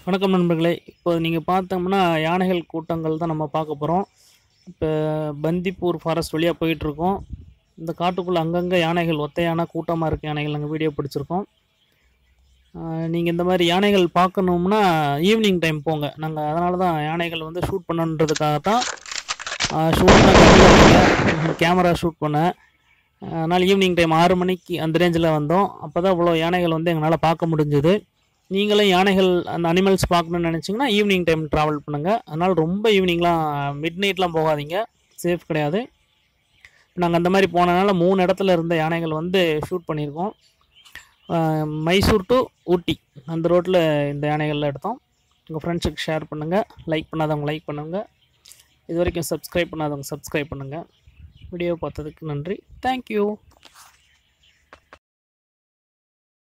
வணக்கம் நண்பர்களே இப்போ நீங்கள் பார்த்தோம்னா யானைகள் கூட்டங்கள் தான் நம்ம பார்க்க போகிறோம் இப்போ பந்திப்பூர் ஃபாரஸ்ட் வழியாக போயிட்டுருக்கோம் இந்த காட்டுக்குள்ளே அங்கங்கே யானைகள் ஒத்த யானை கூட்டமாக இருக்க யானைகள் நாங்கள் வீடியோ பிடிச்சிருக்கோம் நீங்கள் இந்த மாதிரி யானைகள் பார்க்கணும்னா ஈவினிங் டைம் போங்க நாங்கள் அதனால தான் யானைகள் வந்து ஷூட் பண்ணணுன்றதுக்காக தான் ஷூட் கேமரா ஷூட் பண்ணேன் அதனால் ஈவினிங் டைம் ஆறு மணிக்கு அந்த ரேஞ்சில் வந்தோம் அப்போ தான் இவ்வளோ யானைகள் வந்து எங்களால் பார்க்க முடிஞ்சுது நீங்களும் யானைகள் அந்த அனிமல்ஸ் பார்க்கணுன்னு நினச்சிங்கன்னா ஈவினிங் டைம் ட்ராவல் பண்ணுங்கள் அதனால் ரொம்ப ஈவினிங்லாம் மிட் நைட்லாம் போகாதீங்க சேஃப் கிடையாது நாங்கள் அந்த மாதிரி போனனால மூணு இடத்துல இருந்த யானைகள் வந்து ஷூட் பண்ணியிருக்கோம் ஆஹ் மைசூர் டு ஊட்டி அந்த ரோட்டில் இந்த யானைகள்லாம் எடுத்தோம் உங்கள் ஃப்ரெண்ட்ஸுக்கு ஷேர் பண்ணுங்கள் லைக் பண்ணாதவங்க லைக் பண்ணுங்கள் இது வரைக்கும் சப்ஸ்கிரைப் பண்ணாதவங்க சப்ஸ்கிரைப் பண்ணுங்கள் வீடியோ பார்த்ததுக்கு நன்றி தேங்க்யூ